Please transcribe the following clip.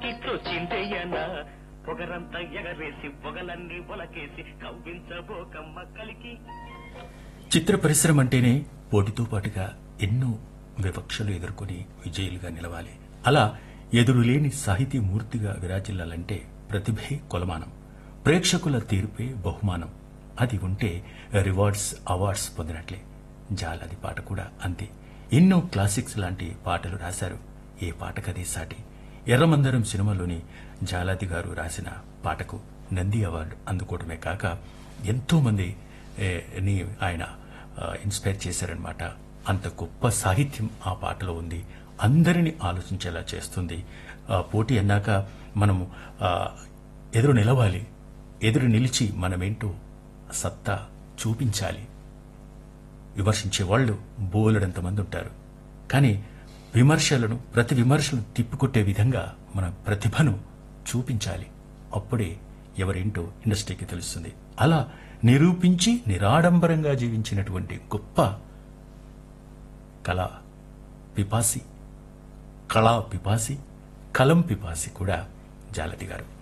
వాకిట్లో చిందయ్యనా పొగరంతా ఎగరేసి పొగలన్నీ ఒలకేసి కవ్వించబోకమ్మ కలికి చిత్ర పరిశ్రమ అంటేనే పోటీతో పాటుగా ఎన్నో వివక్షలు ఎదుర్కొని విజయులుగా నిలవాలి అలా ఎదురులేని సాహితీ మూర్తిగా విరాజిల్లాలంటే ప్రతిభే కొలమానం ప్రేక్షకుల తీర్పే బహుమానం అది ఉంటే రివార్డ్స్ అవార్డ్స్ పొందినట్లే జాలది పాట కూడా అంతే ఎన్నో క్లాసిక్స్ లాంటి పాటలు రాశారు ఏ పాటకదే సాటి ఎర్రమందరం సినిమాలోని జాలాది గారు రాసిన పాటకు నంది అవార్డు అందుకోవడమే కాక ఎంతో మంది ఏ, ని ఆయన ఆ, ఇన్స్పైర్ చేశారనమాట అంత గొప్ప సాహిత్యం ఆ పాటలో ఉంది అందరినీ ఆలోచించేలా చేస్తుంది ఆ, పోటీ అన్నాక మనము ఆ, ఎదురు నిలవాలి ఎదురు నిలిచి మనమేంటో సత్తా చూపించాలి విమర్శించే వాళ్ళు బోలెడంత మంది ఉంటారు కానీ విమర్శలను ప్రతి విమర్శలను తిప్పికొట్టే విధంగా మన ప్రతిభను చూపించాలి అప్పుడే ఎవరేంటో ఇండస్ట్రీకి తెలుస్తుంది అలా నిరూపించి నిరాడంబరంగా జీవించినటువంటి గొప్ప కళా పిపాసి కళా పిపాసి కలం పిపాసి కూడా జాలటి గారు